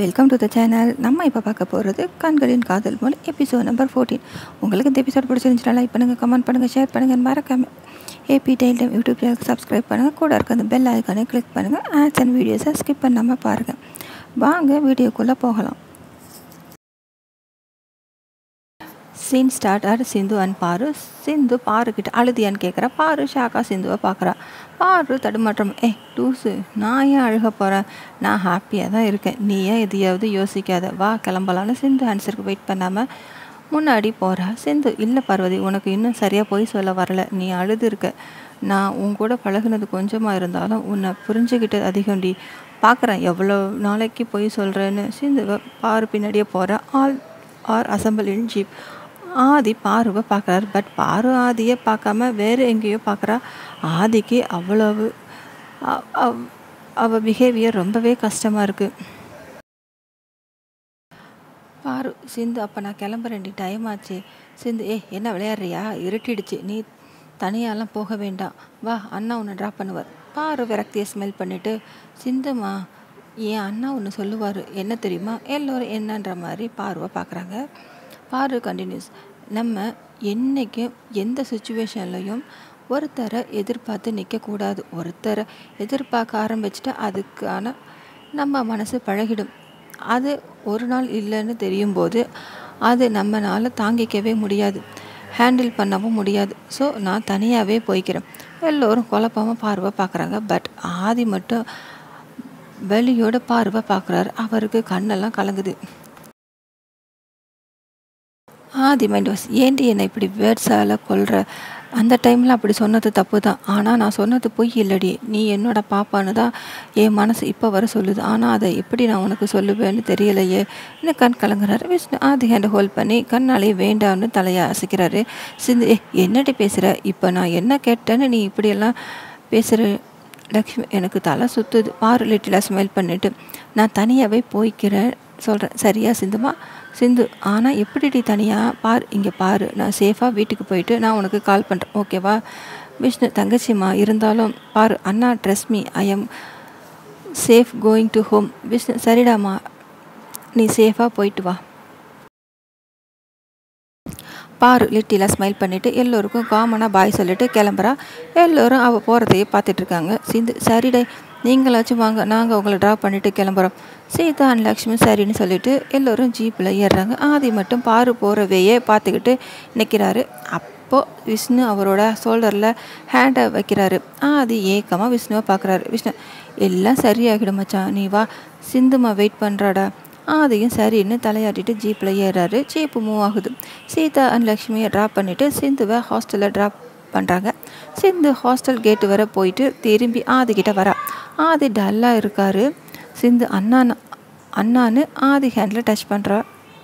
Welcome to the channel நம்ம இப்போ பார்க்க போகிறது கண்களின் காதல் போல் எபிசோட் நம்பர் ஃபோர்டீன் உங்களுக்கு இந்த எபிசோட் பிடிச்சிருந்துச்சுன்னா லைக் பண்ணுங்கள் கமெண்ட் பண்ணுங்கள் ஷேர் பண்ணுங்கள் மறக்காம ஏபி டைல் டைம் யூடியூப் சேனலுக்கு சப்ஸ்கிரைப் பண்ணுங்கள் கூட இருக்க அந்த பெல் ஐக்கானை கிளிக் பண்ணுங்கள் ஆட்ஸ் அண்ட் வீடியோஸை ஸ்கிப் பண்ணாமல் பாருங்கள் வாங்க வீடியோக்குள்ளே போகலாம் சீன் ஸ்டார்ட் ஆர் சிந்து அண்ட் பாரு சிந்து பாரு கிட்ட அழுதியான்னு கேட்குறா பாரு ஷாக்கா சிந்துவை பார்க்குறா பாரு தடுமாற்றம் ஏ டூஸு நான் ஏன் அழுக போகிறேன் நான் ஹாப்பியாக தான் இருக்கேன் நீ ஏன் எதையாவது யோசிக்காத வா கிளம்பலான்னு சிந்து ஆன்சருக்கு வெயிட் பண்ணாமல் முன்னாடி போகிறா சிந்து இல்லை பார்வதி உனக்கு இன்னும் சரியாக போய் சொல்ல வரல நீ அழுது இருக்க நான் உன் கூட பழகுனது கொஞ்சமாக இருந்தாலும் உன்னை புரிஞ்சுக்கிட்டது அதிகம்டி பார்க்குறேன் எவ்வளோ நாளைக்கு போய் சொல்கிறேன்னு சிந்துவை பாரு பின்னாடியே போகிறா all are assemble in jeep Aadhi பாருவை பார்க்குறாரு பட் பாரு ஆதியை பார்க்காம வேறு எங்கேயோ பார்க்குறா ஆதிக்கு அவ்வளவு அ- அவ்- அவ பிஹேவியர் ரொம்பவே கஷ்டமாக இருக்குது பாரு சிந்து அப்போ நான் கிளம்புறேன்டி டைம் ஆச்சு சிந்து ஏ என்ன விளையாடுறியா இருட்டிடுச்சு நீ தனியாலாம் போக வேண்டாம் வா அண்ணா உன்னை ட்ராப் பண்ணுவார் பாரு விரக்தியை ஸ்மெல் பண்ணிவிட்டு சிந்துமா என் அண்ணா ஒன்று சொல்லுவார் என்ன தெரியுமா எல்லோரும் என்னன்ற மாதிரி பாருவை பார்க்குறாங்க பாரு கண்டினியூஸ் நம்ம என்றைக்கும் எந்த சுச்சுவேஷன்லையும் ஒருத்தரை எதிர்பார்த்து நிற்கக்கூடாது ஒருத்தரை எதிர்பார்க்க ஆரம்பிச்சிட்டா அதுக்கான நம்ம மனசு பழகிடும் அது ஒரு நாள் இல்லைன்னு தெரியும் போது அது நம்மளால் தாங்கிக்கவே முடியாது ஹேண்டில் பண்ணவும் முடியாது ஸோ நான் தனியாகவே போய்க்கிறேன் எல்லோரும் குழப்பமாக பார்வை பார்க்குறாங்க பட் ஆதி மட்டும் வெளியோட பார்வை பார்க்குறாரு அவருக்கு கண்ணெல்லாம் கலங்குது ஆதி மைண்ட் வாஸ் ஏண்டி என்னை இப்படி வேர்ட்ஸால் கொல்ற அந்த டைமில் அப்படி சொன்னது தப்பு தான் ஆனால் நான் சொன்னது பொய் இல்லடி நீ என்னோட பாப்பான்னு தான் என் மனசு இப்போ வர சொல்லுது ஆனால் அதை எப்படி நான் உனக்கு சொல்லுவேன்னு தெரியலையே இன்னும் கண் கலங்குறாரு விஷ்ணு ஆதி ஹேண்டை ஹோல்ட் பண்ணி கண்ணாலே வேண்டாம்னு தலையை அசைக்கிறாரு சிந்து "ஏய், என்னடி பேசுகிற இப்போ நான் என்ன கேட்டேன்னு நீ இப்படியெல்லாம் பேசுகிற லக்ஷ்மி எனக்கு தலை சுற்றுது பாரு லிட்டிலாக ஸ்மைல் பண்ணிட்டு நான் தனியாகவே போய்க்கிறேன் சொல்கிறேன் சரியா சிந்துமா சிந்து ஆனால் எப்படிடி தனியாக பார் இங்கே பாரு நான் சேஃபாக வீட்டுக்கு போயிட்டு நான் உனக்கு கால் பண்ணுறேன் ஓகேவா விஷ்ணு தங்கச்சிம்மா இருந்தாலும் பாரு அண்ணா dress me I am safe going to home Vishnu சரிடாம்மா நீ சேஃபாக போயிட்டு வா பாரு லிட்டிலாம் ஸ்மைல் பண்ணிவிட்டு எல்லோருக்கும் காமனாக பாய் சொல்லிட்டு கிளம்புறா எல்லோரும் அவள் போகிறதையே பார்த்துட்ருக்காங்க சிந்து சரிடே நீங்களாச்சும் வாங்க நாங்கள் உங்களை ட்ராப் பண்ணிவிட்டு கிளம்புறோம் சீதா அண்ட் லக்ஷ்மி சரின்னு சொல்லிட்டு எல்லோரும் ஜீப்பில் ஏறுறாங்க ஆதி மட்டும் பாரு போகிறவையே பார்த்துக்கிட்டு நிற்கிறாரு அப்போது விஷ்ணு அவரோட ஷோல்டரில் ஹேண்டை வைக்கிறாரு ஆதி ஏக்கமாக விஷ்ணுவை பார்க்குறாரு விஷ்ணு எல்லாம் சரியாகிடும் மச்சான் நீ வா சிந்துமா வெயிட் பண்ணுறாடா ஆதியும் சரின்னு தலையாட்டிட்டு ஜீப்பில் ஏறாரு ஜீப்பு மூவ் ஆகுது சீதா அண்ட் லக்ஷ்மியை ட்ராப் பண்ணிவிட்டு சிந்துவை ஹாஸ்டலில் ட்ராப் பண்ணுறாங்க சிந்து ஹாஸ்டல் கேட்டு வர போயிட்டு திரும்பி ஆதிக்கிட்ட வரா ஆதி டல்லாக இருக்காரு சிந்து அண்ணான்னு அண்ணான்னு ஆதி ஹேண்டில் டச் பண்ணுறா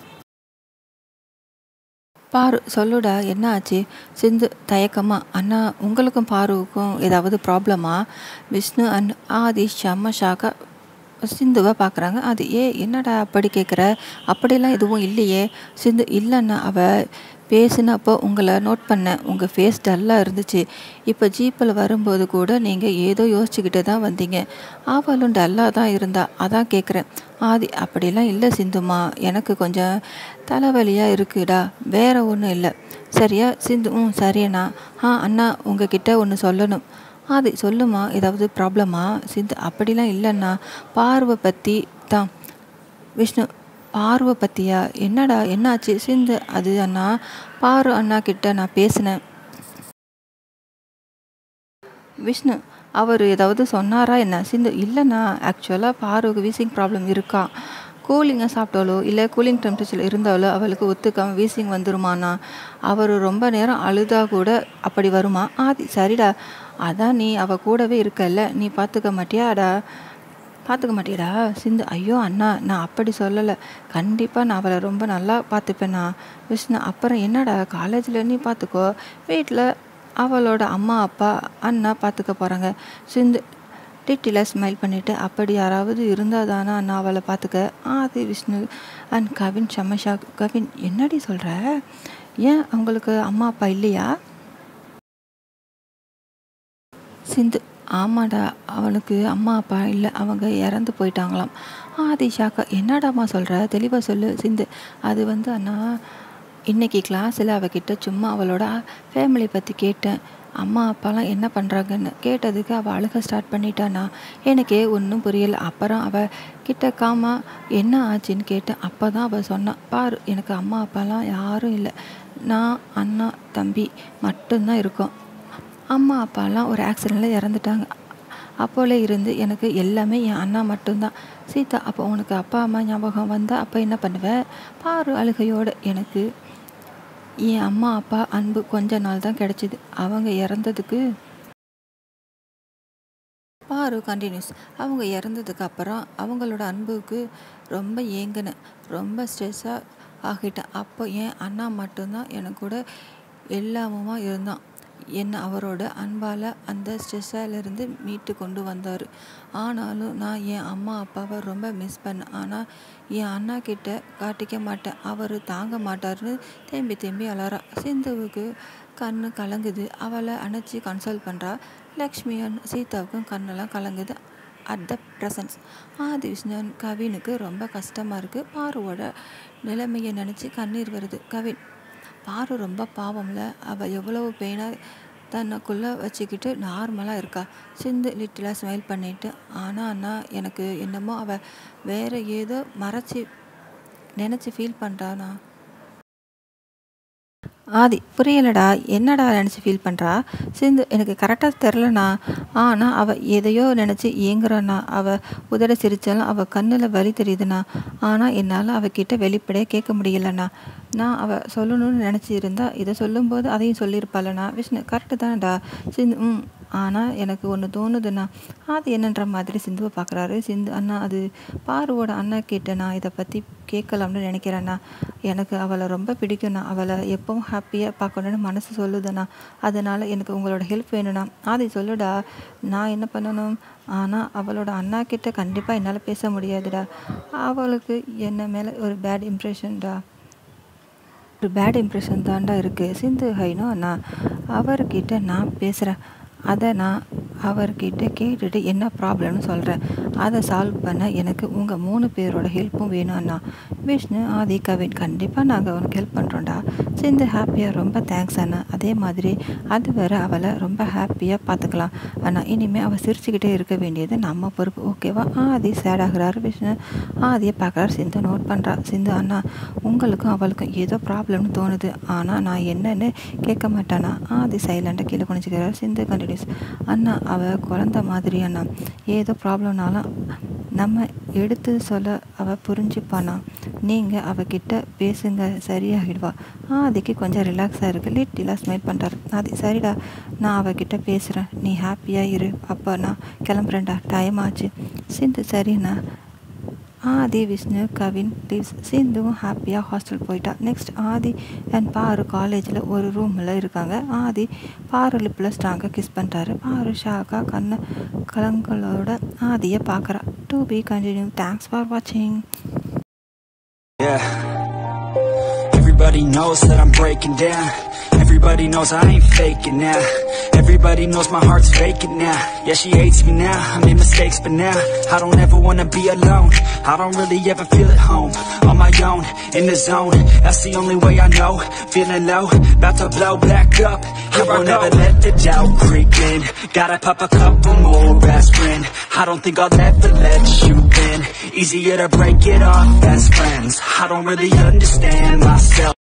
பாரு சொல்லுடா என்ன ஆச்சு சிந்து தயக்கமா அண்ணா உங்களுக்கும் பாருவுக்கும் ஏதாவது ப்ராப்ளமா விஷ்ணு அண்ட் ஆதி செம்ம ஷாக்கா சிந்துவை பார்க்குறாங்க அது ஏ என்னடா அப்படி கேட்குற அப்படிலாம் எதுவும் இல்லையே சிந்து இல்லைண்ணா அவள் பேசுனப்போ உங்களை நோட் பண்ணேன் உங்கள் ஃபேஸ் டல்லாக இருந்துச்சு இப்போ ஜீப்பில் வரும்போது கூட நீங்கள் ஏதோ யோசிச்சுக்கிட்டு தான் வந்தீங்க அவளும் டல்லாக தான் இருந்தா அதான் கேட்குறேன் ஆதி அப்படிலாம் இல்லை சிந்துமா எனக்கு கொஞ்சம் தலைவலியாக இருக்குடா வேற ஒன்றும் இல்லை சரியா சிந்து ம் சரியண்ணா ஆ அண்ணா உங்ககிட்ட ஒன்று சொல்லணும் ஆதி சொல்லுமா ஏதாவது ப்ராப்ளமா சிந்து அப்படிலாம் இல்லைண்ணா பார்வை பற்றி தான் விஷ்ணு பார்வை பற்றியா என்னடா என்னாச்சு சிந்து அது அண்ணா பாரு அண்ணா கிட்ட நான் பேசினேன் விஷ்ணு அவர் ஏதாவது சொன்னாரா என்ன சிந்து இல்லைண்ணா ஆக்சுவலாக பாருக்கு வீசிங் ப்ராப்ளம் இருக்கா கூலிங்கை சாப்பிட்டாலோ இல்லை கூலிங் டெம்பரேச்சர் இருந்தாலோ அவளுக்கு ஒத்துக்காம வீசிங் வந்துருமாண்ணா அவர் ரொம்ப நேரம் அழுதா கூட அப்படி வருமா ஆதி சரிடா அதான் நீ அவ கூடவே இருக்கல்ல நீ பார்த்துக்க மாட்டியாடா பார்த்துக்க மாட்டியாடா சிந்து ஐயோ அண்ணா நான் அப்படி சொல்லலை கண்டிப்பாக நான் அவளை ரொம்ப நல்லா பார்த்துப்பேண்ணா விஷ்ணு அப்புறம் என்னடா காலேஜில் நீ பார்த்துக்கோ வீட்டில் அவளோட அம்மா அப்பா அண்ணா பார்த்துக்க போகிறாங்க சிந்து டிட்டியில் ஸ்மைல் பண்ணிவிட்டு அப்படி யாராவது இருந்தால் தானே நான் அவளை பார்த்துக்க ஆதி விஷ்ணு அண்ட் கவின் சமஷா கவின் என்னடி சொல்கிற ஏன் அவங்களுக்கு அம்மா அப்பா இல்லையா சிந்து ஆமாடா அவளுக்கு அம்மா அப்பா இல்லை அவங்க இறந்து போயிட்டாங்களாம் ஆதி ஷாக்கா என்னடாம்மா சொல்கிற தெளிவாக சொல்லு சிந்து அது வந்து அண்ணா இன்னைக்கு கிளாஸில் அவகிட்ட சும்மா அவளோட ஃபேமிலி பற்றி கேட்டேன் அம்மா அப்பாலாம் என்ன பண்ணுறாங்கன்னு கேட்டதுக்கு அவள் அழுக ஸ்டார்ட் பண்ணிட்டானா எனக்கே ஒன்றும் புரியல அப்புறம் அவள் கிட்ட காமா என்ன ஆச்சுன்னு கேட்டேன் அப்போ தான் அவள் சொன்னான் பாரு எனக்கு அம்மா அப்பாலாம் யாரும் இல்லை நான் அண்ணா தம்பி மட்டும்தான் இருக்கோம் அம்மா அப்பாலாம் ஒரு ஆக்சிடெண்ட்டில் இறந்துட்டாங்க அப்போல இருந்து எனக்கு எல்லாமே என் அண்ணா மட்டும்தான் சீதா அப்போ உனக்கு அப்பா அம்மா ஞாபகம் வந்தால் அப்போ என்ன பண்ணுவேன் பாரு அழுகையோடு எனக்கு என் அம்மா அப்பா அன்பு கொஞ்ச நாள் தான் கிடச்சிது அவங்க இறந்ததுக்கு பாரு கண்டினியூஸ் அவங்க இறந்ததுக்கு அப்புறம் அவங்களோட அன்புக்கு ரொம்ப ஏங்கினேன் ரொம்ப ஸ்ட்ரெஸ்ஸாக ஆகிட்டேன் அப்போ என் அண்ணா மட்டும்தான் எனக்கு கூட எல்லாமுமா இருந்தான் என்னை அவரோட அன்பால் அந்த ஸ்ட்ரெஸ்ஸிலிருந்து மீட்டு கொண்டு வந்தார் ஆனாலும் நான் என் அம்மா அப்பாவை ரொம்ப மிஸ் பண்ணேன் ஆனால் என் அண்ணா கிட்ட காட்டிக்க மாட்டேன் அவர் தாங்க மாட்டார்னு தேம்பி தேம்பி அலறா சிந்துவுக்கு கண்ணு கலங்குது அவளை அணைச்சி கன்சல்ட் பண்ணுறா லக்ஷ்மி சீதாவுக்கும் கண்ணெல்லாம் கலங்குது அட் த ப்ரெசன்ஸ் ஆதி விஷ்ணன் கவினுக்கு ரொம்ப கஷ்டமாக இருக்குது பாருவோட நிலைமையை நினச்சி கண்ணீர் வருது கவின் பாரு ரொம்ப பாவம்ல அவள் எவ்வளவு பெயினாக தன்னைக்குள்ளே வச்சுக்கிட்டு நார்மலாக இருக்கா சிந்து லிட்டிலாக ஸ்மைல் பண்ணிட்டு ஆனால் அண்ணா எனக்கு என்னமோ அவள் வேறு ஏதோ மறைச்சி நினச்சி ஃபீல் பண்ணுறானா ஆதி புரியலடா என்னடா நினச்சி ஃபீல் பண்ணுறா சிந்து எனக்கு கரெக்டாக தெரிலண்ணா ஆனால் அவள் எதையோ நினச்சி ஏங்குறாண்ணா அவள் உதட சிரித்தாலும் அவள் கண்ணில் வலி தெரியுதுண்ணா ஆனால் என்னால் அவகிட்ட வெளிப்படையாக கேட்க முடியலண்ணா நான் அவள் சொல்லணும்னு நினச்சிருந்தா இதை சொல்லும்போது அதையும் சொல்லியிருப்பாளண்ணா விஷ்ணு கரெக்டு தானடா சிந்து ம் ஆனால் எனக்கு ஒன்று தோணுதுண்ணா அது என்னன்ற மாதிரி சிந்துவை பார்க்குறாரு சிந்து அண்ணா அது பாருவோட அண்ணா கிட்ட நான் இதை பற்றி கேட்கலாம்னு நினைக்கிறேண்ணா எனக்கு அவளை ரொம்ப பிடிக்கும்ண்ணா அவளை எப்பவும் ஹாப்பியாக பார்க்கணுன்னு மனசு சொல்லுதுண்ணா அதனால் எனக்கு உங்களோட ஹெல்ப் வேணும்ண்ணா ஆதி சொல்லுடா நான் என்ன பண்ணணும் ஆனால் அவளோட அண்ணா கிட்ட கண்டிப்பாக என்னால் பேச முடியாதுடா அவளுக்கு என்ன மேலே ஒரு பேட் இம்ப்ரெஷன்டா ஒரு பேட் இம்ப்ரெஷன் தான்டா இருக்குது சிந்து ஹைனோ நான் அவர்கிட்ட நான் பேசுகிறேன் அதை நான் அவர்கிட்ட கேட்டுட்டு என்ன ப்ராப்ளம்னு சொல்கிறேன் அதை சால்வ் பண்ண எனக்கு உங்கள் மூணு பேரோட ஹெல்ப்பும் வேணும் அண்ணா விஷ்ணு ஆதி கவின் கண்டிப்பாக நாங்கள் உனக்கு ஹெல்ப் பண்ணுறோம்டா சிந்து ஹாப்பியாக ரொம்ப தேங்க்ஸ் அண்ணா அதே மாதிரி அது வேற அவளை ரொம்ப ஹாப்பியாக பார்த்துக்கலாம் அண்ணா இனிமேல் அவள் சிரிச்சுக்கிட்டே இருக்க வேண்டியது நம்ம பொறுப்பு ஓகேவா ஆதி சேட் ஆகுறாரு விஷ்ணு ஆதியை பார்க்குறாரு சிந்து நோட் பண்ணுறா சிந்து அண்ணா உங்களுக்கும் அவளுக்கும் ஏதோ ப்ராப்ளம்னு தோணுது ஆனால் நான் என்னன்னு கேட்க மாட்டானா ஆதி சைலண்டாக கீழே குனிச்சிக்கிறார் சிந்து கண்டினியூஸ் அண்ணா அவள் குழந்த மாதிரி அண்ணா ஏதோ ப்ராப்ளம்னாலும் நம்ம எடுத்து சொல்ல அவள் புரிஞ்சுப்பானா நீங்கள் அவகிட்ட பேசுங்க சரியாகிடுவா ஆதிக்கு கொஞ்சம் ரிலாக்ஸாக இருக்குது லிட்டிலாக ஸ்மைல் பண்ணுறாரு ஆதி சரிடா நான் அவகிட்ட பேசுகிறேன் நீ ஹாப்பியாக இரு அப்போ நான் கிளம்புறேன்டா டைம் ஆச்சு சிந்து சரிண்ணா ஆதி விஷ்ணு கவின் லீவ்ஸ் சிந்துவும் ஹாப்பியாக ஹாஸ்டல் போயிட்டா நெக்ஸ்ட் ஆதி அண்ட் பாரு காலேஜில் ஒரு ரூமில் இருக்காங்க ஆதி பாரு லிப்பில் ஸ்ட்ராங்காக கிஸ் பண்ணுறாரு பாரு ஷாக்கா கண்ணை கலங்களோட ஆதியை பார்க்குறா to be continued thanks for வாட்சிங் Yeah. Everybody knows that I'm breaking down. Everybody knows I ain't faking now. Everybody knows my heart's faking now. Yeah, she hates me now. I made mistakes, but now I don't ever wanna be alone. I don't really ever feel at home. On my own, in the zone. That's the only way I know. Feeling low, about to blow back up. I won't ever let the doubt creep in. Gotta pop a couple more aspirin. I don't think I'll ever let you in. Easier to break it off best friends. I don't really understand myself.